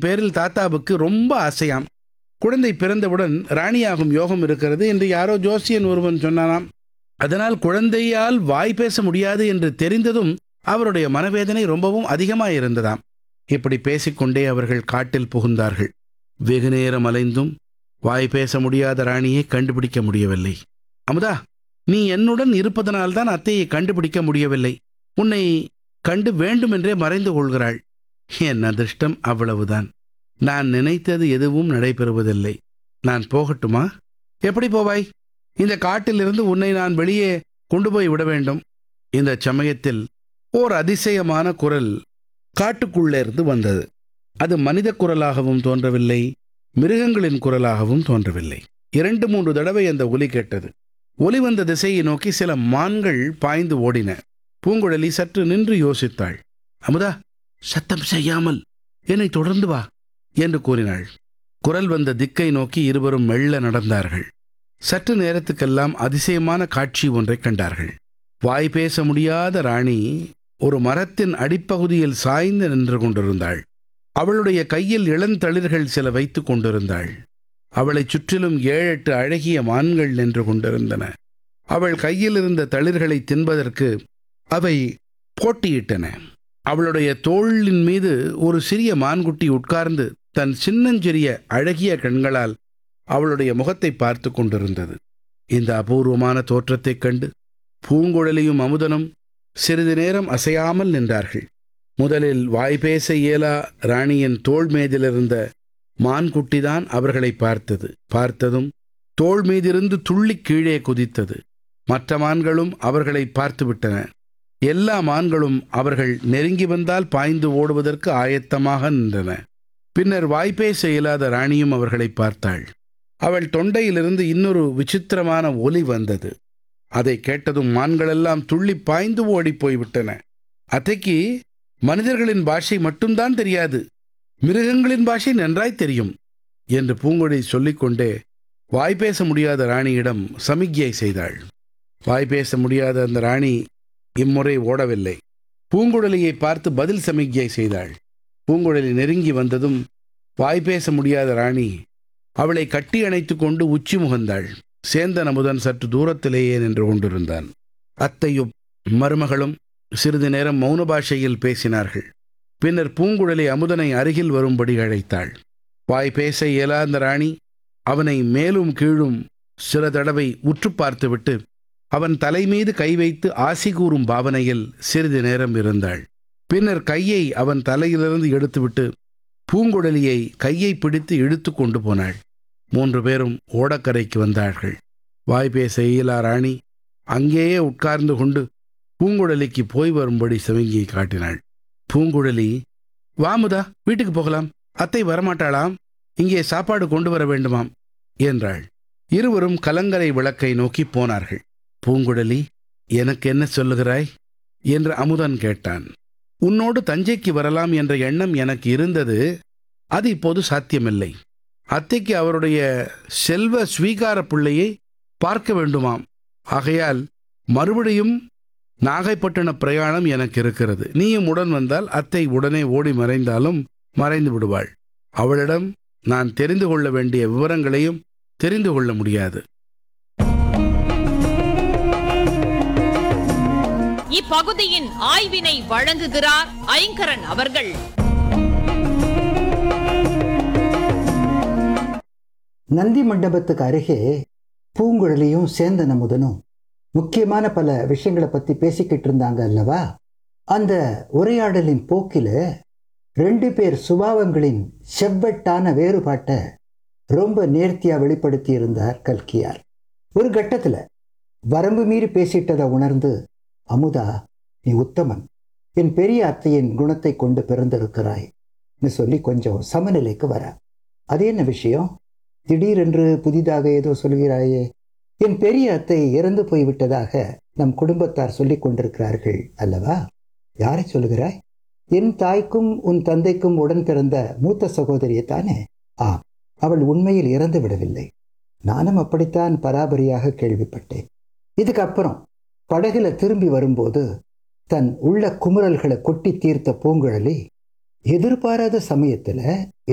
பேரில் தாத்தாவுக்கு ரொம்ப ஆசையாம் குழந்தை பிறந்தவுடன் ராணியாகும் யோகம் இருக்கிறது என்று யாரோ ஜோசியன் ஒருவன் சொன்னானாம் அதனால் குழந்தையால் வாய் பேச முடியாது என்று தெரிந்ததும் அவருடைய மனவேதனை ரொம்பவும் அதிகமாயிருந்ததாம் இப்படி பேசிக்கொண்டே அவர்கள் காட்டில் புகுந்தார்கள் வெகு நேரம் அலைந்தும் வாய் பேச முடியாத ராணியை கண்டுபிடிக்க முடியவில்லை அமுதா நீ என்னுடன் இருப்பதனால்தான் அத்தையை கண்டுபிடிக்க முடியவில்லை உன்னை கண்டு வேண்டுமென்றே மறைந்து கொள்கிறாள் என் அதிர்ஷ்டம் அவ்வளவுதான் நான் நினைத்தது எதுவும் நடைபெறுவதில்லை நான் போகட்டுமா எப்படி போவாய் இந்த காட்டிலிருந்து உன்னை நான் வெளியே கொண்டு போய் விட வேண்டும் இந்த சமயத்தில் ஓர் அதிசயமான குரல் காட்டுக்குள்ளே இருந்து வந்தது அது மனித குரலாகவும் தோன்றவில்லை மிருகங்களின் குரலாகவும் தோன்றவில்லை இரண்டு மூன்று தடவை அந்த ஒலி கேட்டது ஒலி வந்த திசையை நோக்கி சில மான்கள் பாய்ந்து ஓடின பூங்குழலி சற்று நின்று யோசித்தாள் அமுதா சத்தம் செய்யாமல் என்னை தொடர்ந்து வா என்று கூறினாள் குரல் வந்த திக்கை நோக்கி இருவரும் மெல்ல நடந்தார்கள் சற்று நேரத்துக்கெல்லாம் அதிசயமான காட்சி ஒன்றைக் கண்டார்கள் வாய் பேச முடியாத ராணி ஒரு மரத்தின் அடிப்பகுதியில் சாய்ந்து நின்று கொண்டிருந்தாள் அவளுடைய கையில் இளந்தளிர்கள் சில வைத்துக் கொண்டிருந்தாள் அவளைச் சுற்றிலும் ஏழெட்டு அழகிய மான்கள் நின்று கொண்டிருந்தன அவள் கையில் இருந்த தளிர்களை தின்பதற்கு அவை போட்டியிட்டன அவளுடைய தோளின் மீது ஒரு சிறிய மான்குட்டி உட்கார்ந்து தன் சின்னஞ்சிறிய அழகிய கண்களால் அவளுடைய முகத்தை பார்த்து கொண்டிருந்தது இந்த அபூர்வமான தோற்றத்தைக் கண்டு பூங்குழலியும் அமுதனும் சிறிது நேரம் அசையாமல் நின்றார்கள் முதலில் வாய்பேச இயலா ராணியின் தோள் மீதிலிருந்த மான்குட்டிதான் அவர்களை பார்த்தது பார்த்ததும் தோள் மீதிருந்து துள்ளி கீழே குதித்தது மற்ற மான்களும் அவர்களை பார்த்துவிட்டன எல்லா மான்களும் அவர்கள் நெருங்கி வந்தால் பாய்ந்து ஓடுவதற்கு ஆயத்தமாக நின்றன பின்னர் வாய்ப்பேச இயலாத ராணியும் அவர்களை பார்த்தாள் அவள் தொண்டையிலிருந்து இன்னொரு விசித்திரமான ஒலி வந்தது அதை கேட்டதும் மான்களெல்லாம் துள்ளி பாய்ந்து ஓடிப் போய்விட்டன அத்தைக்கு மனிதர்களின் பாஷை மட்டும்தான் தெரியாது மிருகங்களின் பாஷை நன்றாய் தெரியும் என்று பூங்கொழி சொல்லிக்கொண்டே வாய்ப்பேச முடியாத ராணியிடம் சமிக்ஞை செய்தாள் வாய்ப்பேச முடியாத அந்த ராணி இம்முறை ஓடவில்லை பூங்குழலியை பார்த்து பதில் சமிக்ஞை செய்தாள் பூங்குழலி நெருங்கி வந்ததும் வாய்ப்பேச முடியாத ராணி அவளை கட்டி அணைத்து கொண்டு உச்சி முகந்தாள் சேந்தன் அமுதன் சற்று தூரத்திலேயே நின்று கொண்டிருந்தான் அத்தையும் மருமகளும் சிறிது நேரம் மௌன பாஷையில் பேசினார்கள் பின்னர் பூங்குழலி அமுதனை அருகில் வரும்படி அழைத்தாள் வாய் பேச இயலாத ராணி அவனை மேலும் கீழும் சில தடவை உற்று பார்த்துவிட்டு அவன் தலை மீது கை வைத்து ஆசி கூறும் பாவனையில் சிறிது நேரம் இருந்தாள் பின்னர் கையை அவன் தலையிலிருந்து எடுத்துவிட்டு பூங்குழலியை கையை பிடித்து இழுத்து கொண்டு போனாள் மூன்று பேரும் ஓடக்கரைக்கு வந்தார்கள் வாய் பேச இயலா ராணி அங்கேயே உட்கார்ந்து கொண்டு பூங்குழலிக்கு போய் வரும்படி சமிங்கியை காட்டினாள் பூங்குழலி வாமுதா வீட்டுக்கு போகலாம் அத்தை வரமாட்டாளாம் இங்கே சாப்பாடு கொண்டு வர வேண்டுமாம் என்றாள் இருவரும் கலங்கரை விளக்கை நோக்கி போனார்கள் பூங்குழலி எனக்கு என்ன சொல்லுகிறாய் என்று அமுதன் கேட்டான் உன்னோடு தஞ்சைக்கு வரலாம் என்ற எண்ணம் எனக்கு இருந்தது அது இப்போது சாத்தியமில்லை அத்தைக்கு அவருடைய செல்வ ஸ்வீகார பிள்ளையை பார்க்க வேண்டுமாம் ஆகையால் மறுபடியும் நாகைப்பட்டின பிரயாணம் எனக்கு இருக்கிறது நீயும் உடன் வந்தால் அத்தை உடனே ஓடி மறைந்தாலும் மறைந்து விடுவாள் அவளிடம் நான் தெரிந்து கொள்ள வேண்டிய விவரங்களையும் தெரிந்து கொள்ள முடியாது இப்பகுதியின் ஆய்வினை வழங்குகிறார் ஐங்கரன் அவர்கள் நந்தி மண்டபத்துக்கு அருகே பூங்குழலியும் சேந்தன் அமுதனும் முக்கியமான பல விஷயங்களை பற்றி பேசிக்கிட்டு இருந்தாங்க அல்லவா அந்த உரையாடலின் போக்கில ரெண்டு பேர் சுபாவங்களின் செவ்வட்டான வேறுபாட்டை ரொம்ப நேர்த்தியா வெளிப்படுத்தி இருந்தார் கல்கியார் ஒரு கட்டத்துல வரம்பு மீறி பேசிட்டதை உணர்ந்து அமுதா நீ உத்தமன் என் பெரிய அத்தையின் குணத்தை கொண்டு பிறந்திருக்கிறாய் சொல்லி கொஞ்சம் சமநிலைக்கு வர அது என்ன விஷயம் திடீரென்று புதிதாக ஏதோ சொல்கிறாயே என் பெரிய அத்தை இறந்து போய்விட்டதாக நம் குடும்பத்தார் சொல்லிக் கொண்டிருக்கிறார்கள் அல்லவா யாரை சொல்லுகிறாய் என் தாய்க்கும் உன் தந்தைக்கும் உடன் பிறந்த மூத்த சகோதரியை தானே ஆம் அவள் உண்மையில் இறந்து விடவில்லை நானும் அப்படித்தான் பராபரியாக கேள்விப்பட்டேன் இதுக்கப்புறம் படகுல திரும்பி வரும்போது தன் உள்ள குமுறல்களை கொட்டி தீர்த்த பூங்குழலி எதிர்பாராத சமயத்துல